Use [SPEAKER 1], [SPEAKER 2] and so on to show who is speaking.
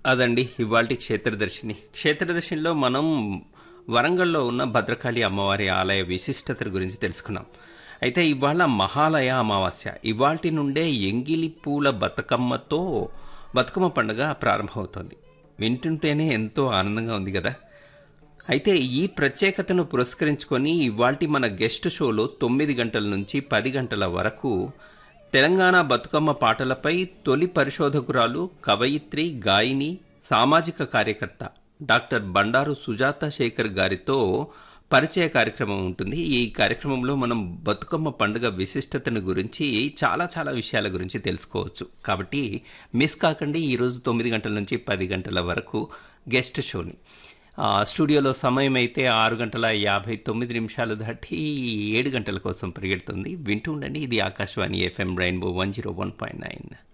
[SPEAKER 1] అదండి ఇవాల్టి క్షేత్రదర్శిని క్షేత్రదర్శినిలో మనం వరంగల్లో ఉన్న భద్రకాళి అమ్మవారి ఆలయ విశిష్టత గురించి తెలుసుకున్నాం అయితే ఇవాళ మహాలయ అమావాస్య ఇవాల్టి నుండే ఎంగిలి పూల బతుకమ్మతో బతుకమ్మ పండుగ ప్రారంభమవుతోంది వింటుంటేనే ఎంతో ఆనందంగా ఉంది కదా అయితే ఈ ప్రత్యేకతను పురస్కరించుకొని ఇవాల్టి మన గెస్ట్ షోలో తొమ్మిది గంటల నుంచి పది గంటల వరకు తెలంగాణ బతుకమ్మ పాటలపై తొలి పరిశోధకురాలు కవయిత్రి గాయని సామాజిక కార్యకర్త డాక్టర్ బండారు సుజాత శేఖర్ గారితో పరిచయ కార్యక్రమం ఉంటుంది ఈ కార్యక్రమంలో మనం బతుకమ్మ పండుగ విశిష్టతను గురించి చాలా చాలా విషయాల గురించి తెలుసుకోవచ్చు కాబట్టి మిస్ కాకండి ఈరోజు తొమ్మిది గంటల నుంచి పది గంటల వరకు గెస్ట్ షోని ఆ, స్టూడియోలో సమయం అయితే ఆరు గంటల యాభై తొమ్మిది నిమిషాలు దాటి ఏడు గంటల కోసం పరిగెడుతుంది వింటూ ఉండండి ఇది Akashvani FM rainbow one zero one point nine